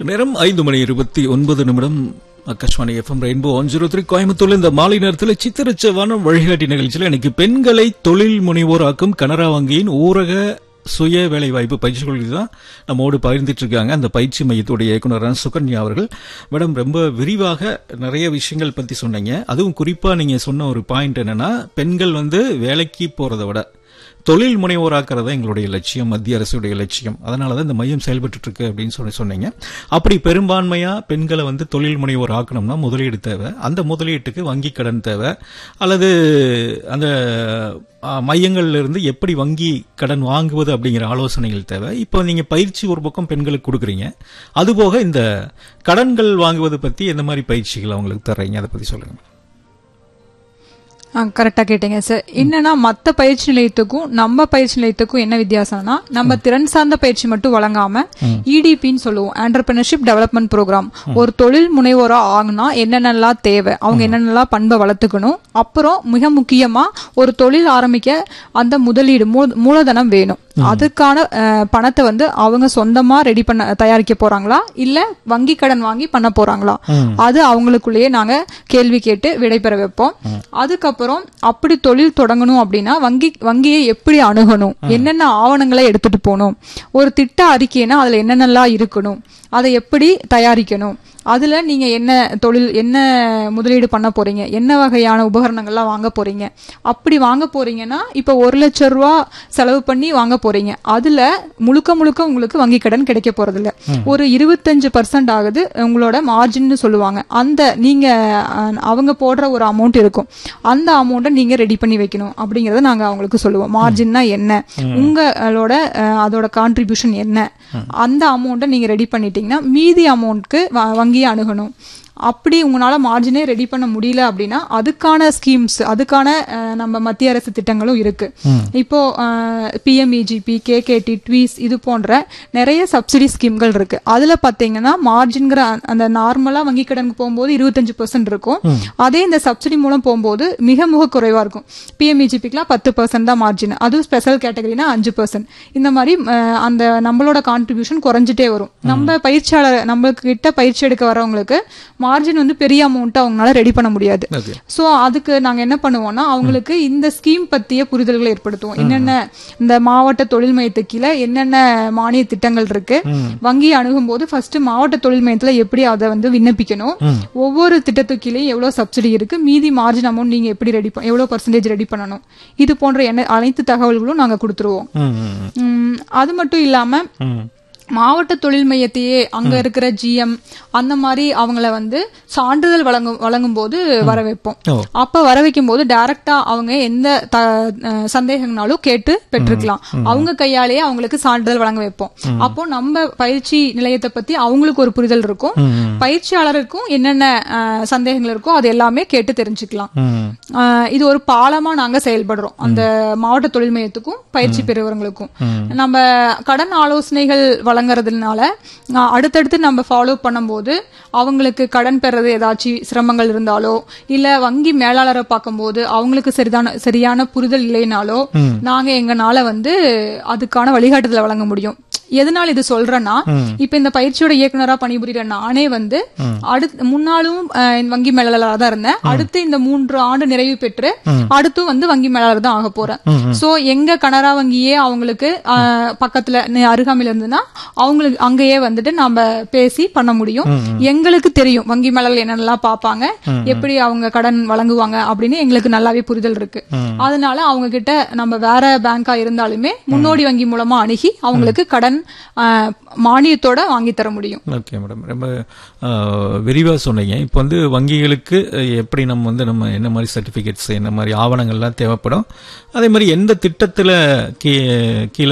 நேரம் ஐந்து மணி இருபத்தி ஒன்பது நிமிடம் Akashvani FM rainbow one zero three கோயம்புத்தூர்ல இந்த மாலை நேரத்தில் சித்திரச்சவான வழிகாட்டி நிகழ்ச்சியில் இன்னைக்கு பெண்களை தொழில் முனைவோராக்கும் கனரா வங்கியின் ஊரக சுய வேலை வாய்ப்பு பயிற்சி கொள்கை தான் நம்மோடு பகிர்ந்துட்டு இருக்காங்க அந்த பயிற்சி மையத்துடைய இயக்குனரான சுகன்யா அவர்கள் மேடம் ரொம்ப விரிவாக நிறைய விஷயங்கள் பத்தி சொன்னீங்க அதுவும் குறிப்பா நீங்க சொன்ன ஒரு பாயிண்ட் என்னன்னா பெண்கள் வந்து வேலைக்கு போறதை விட தொழில் முனைவோராக்கிறதா எங்களுடைய லட்சியம் மத்திய அரசுடைய லட்சியம் அதனால தான் இந்த மையம் செயல்பட்டு இருக்கு அப்படின்னு சொல்லி சொன்னீங்க அப்படி பெரும்பான்மையா பெண்களை வந்து தொழில் முனைவோர் ஆக்கணும்னா முதலீடு தேவை அந்த முதலீட்டுக்கு வங்கி கடன் தேவை அல்லது அந்த ஆ, மையங்கள்ல இருந்து எப்படி வங்கி கடன் வாங்குவது அப்படிங்கிற ஆலோசனைகள் தேவை இப்போ நீங்க பயிற்சி ஒரு பக்கம் பெண்களுக்கு கொடுக்குறீங்க அதுபோக இந்த கடன்கள் வாங்குவது பத்தி எந்த மாதிரி பயிற்சிகள் அவங்களுக்கு தர்றீங்க அதை பத்தி சொல்லுங்க கரெக்டா கேட்டீங்க சார் என்னன்னா மத்த பயிற்சி நிலையத்துக்கும் நம்ம பயிற்சி நிலையத்துக்கும் என்ன வித்தியாசம்னா நம்ம திறன் சார்ந்த பயிற்சி மட்டும் வழங்காம இடிபின்னு சொல்லுவோம் ஆண்டர்பிரினர்ஷிப் டெவலப்மெண்ட் ப்ரோக்ராம் ஒரு தொழில் முனைவோரா ஆகுனா என்னென்னலாம் தேவை அவங்க என்னென்னலாம் பண்பை வளர்த்துக்கணும் அப்புறம் மிக முக்கியமா ஒரு தொழில் ஆரம்பிக்க அந்த முதலீடு மூ- மூலதனம் வேணும் அதுக்கான அஹ், பணத்தை வந்து அவங்க சொந்தமா ரெடி பண்ண தயாரிக்க போறாங்களா இல்ல வங்கி கடன் வாங்கி பண்ண போறாங்களா அது அவங்களுக்குள்ளேயே நாங்க கேள்வி கேட்டு விடைபெற வைப்போம் அதுக்கப்புறம் அப்படி தொழில் தொடங்கணும் அப்படின்னா வங்கி வங்கியை எப்படி அணுகணும் என்னென்ன ஆவணங்களை எடுத்துட்டு போகணும் ஒரு திட்ட அறிக்கைனா அதுல என்னென்னலாம் இருக்கணும் அதை எப்படி தயாரிக்கணும் அதுல நீங்க என்ன தொழில் என்ன முதலீடு பண்ண போறீங்க என்ன வகையான உபகரணங்கள்லாம் வாங்க போறீங்க அப்படி வாங்க போறீங்கன்னா இப்ப ஒரு லட்சம் ரூபா செலவு பண்ணி வாங்க போறீங்க அதுல முழுக்க முழுக்க உங்களுக்கு வங்கி கடன் கிடைக்க போறது இல்ல ஒரு இருபத்தஞ்சு பர்சன்ட் ஆகுது உங்களோட மார்ஜின்னு சொல்லுவாங்க அந்த நீங்க அஹ், அவங்க போடுற ஒரு அமௌண்ட் இருக்கும் அந்த அமௌண்ட்டை நீங்க ரெடி பண்ணி வைக்கணும் அப்படிங்கறத நாங்க அவங்களுக்கு சொல்லுவோம் மார்ஜின்னா என்ன உங்களோட அஹ், அதோட கான்ட்ரிபியூஷன் என்ன அந்த அமௌண்ட்டை நீங்க ரெடி பண்ணிட்டீங்கன்னா மீதி அமௌண்ட்க்கு வங்கியை அணுகணும் அப்படி உங்களால மார்ஜினே ரெடி பண்ண முடியல அப்படின்னா அதுக்கான ஸ்கீம்ஸ் அதுக்கான அஹ், நம்ம மத்திய அரசு திட்டங்களும் இருக்கு இப்போ பிஎம்இஜிபி கேகேடி ட்வீஸ் இது போன்ற நிறைய சப்சிடி ஸ்கீம்கள் இருக்கு அதுல பாத்தீங்கன்னா மார்ஜின்ங்கிற அந்த நார்மலா வங்கி கடனுக்கு போகும்போது இருபத்தஞ்சு பெர்சென்ட் இருக்கும் அதே இந்த சப்சிடி மூலம் போகும்போது மிக மிக குறைவா இருக்கும் பிஎம்இஜிபிக்குலாம் பத்து பர்சன்ட் தான் மார்ஜின் அதுவும் ஸ்பெஷல் கேட்டகரினா அஞ்சு பர்சன்ட் இந்த மாதிரி அஹ், அந்த நம்மளோட கான்ட்ரிபியூஷன் குறைஞ்சிட்டே வரும் நம்ம பயிற்சியாளர் நம்மளுக்கு கிட்ட பயிற்சி எடுக்க வரவங்களுக்கு மார்ஜின் வந்து பெரிய அமௌண்ட் அவங்களால ரெடி பண்ண முடியாது ஓகே சோ அதுக்கு நாங்க என்ன பண்ணுவோம்னா அவங்களுக்கு இந்த ஸ்கீம் பத்திய புரிதல்களை ஏற்படுத்துவோம் என்னென்ன இந்த மாவட்ட தொழில் மையத்துக்கு கீழே என்னென்ன மானிய திட்டங்கள் இருக்கு வங்கி அணுகும் போது ஃபர்ஸ்ட் மாவட்ட தொழில் மையத்துல எப்படி அதை வந்து விண்ணப்பிக்கணும் ஒவ்வொரு திட்டத்துக்கு கீழே எவ்வளவு சப்சிடி இருக்கு மீதி மார்ஜின் அமௌண்ட் நீங்க எப்படி ரெடி எவ்வளவு பர்சன்டேஜ் ரெடி பண்ணணும் இது போன்ற என்ன அனைத்து தகவல்களும் நாங்க கொடுத்துருவோம் ம் ம் உம், அது மட்டும் இல்லாம ம் மாவட்ட தொழில் மையத்தையே அங்க இருக்கிற ஜிஎம் அந்த மாதிரி அவங்கள வந்து சான்றிதழ் வழங்கும் வழங்கும் போது வர வைப்போம் ஓ அப்ப வர வைக்கும் போது டைரக்டா அவங்க எந்த த- அஹ் சந்தேகங்களாலும் கேட்டு பெற்றுக்கலாம் அவங்க கையாலேயே அவங்களுக்கு சான்றிதழ் வழங்க வைப்போம் அப்போ நம்ம பயிற்சி நிலையத்தை பத்தி அவங்களுக்கு ஒரு புரிதல் இருக்கும் பயிற்சியாளருக்கும் என்னென்ன அஹ், சந்தேகங்கள் இருக்கோ அது எல்லாமே கேட்டு தெரிஞ்சுக்கலாம் ம் ஆஹ் இது ஒரு பாலமா நாங்க செயல்படுறோம் அந்த மாவட்ட தொழில் மையத்துக்கும் பயிற்சி பெறுவர்களுக்கும் நம்ம கடன் ஆலோசனைகள் வழங்குறதுனால ஆஹ் அடுத்தடுத்து நம்ம ஃபாலோ பண்ணும்போது அவங்களுக்கு கடன் பெறது ஏதாச்சும் சிரமங்கள் இருந்தாலோ இல்ல வங்கி மேலாளரை பார்க்கும்போது அவங்களுக்கு சரிதான சரியான புரிதல் இல்லைனாலோ நாங்க எங்கனால வந்து அதுக்கான வழிகாட்டுதலை வழங்க முடியும் எதனால இது சொல்றேன்னா இப்ப இந்த பயிற்சியோட இயக்குனரா பணிபுரியிற நானே வந்து அடுத்து முன்னாலும் அஹ், இந்த வங்கி மேலாளராக தான் இருந்தேன் அடுத்து இந்த மூன்று ஆண்டு நிறைவு பெற்று அடுத்தும் வந்து வங்கி மேலாளர் தான் ஆக போறேன் சோ எங்க கனரா வங்கியே அவங்களுக்கு அஹ், பக்கத்துல நெ- அருகாமையில இருந்ததுன்னா அவங்களுக்கு அங்கேயே வந்துட்டு நாம பேசி பண்ண முடியும் எங்களுக்கு தெரியும் வங்கி மேலாளர் என்னென்னலாம் பார்ப்பாங்க எப்படி அவங்க கடன் வழங்குவாங்க அப்படின்னு எங்களுக்கு நல்லாவே புரிதல் இருக்கு அதனால அவங்க கிட்ட நம்ம வேற பேங்கா இருந்தாலுமே முன்னோடி வங்கி மூலமா அணுகி அவங்களுக்கு கடன் அஹ், மானியத்தோட வாங்கி தர முடியும் ஓகே மேடம் ரொம்ப விரிவாக சொன்னீங்க இப்போ வந்து வங்கிகளுக்கு அஹ், எப்படி நம்ம வந்து நம்ம என்ன மாதிரி சர்டிஃபிகேட்ஸ் என்ன மாதிரி ஆவணங்கள்லாம் தேவைப்படும் அதே மாதிரி எந்த திட்டத்தில் கீ கீழே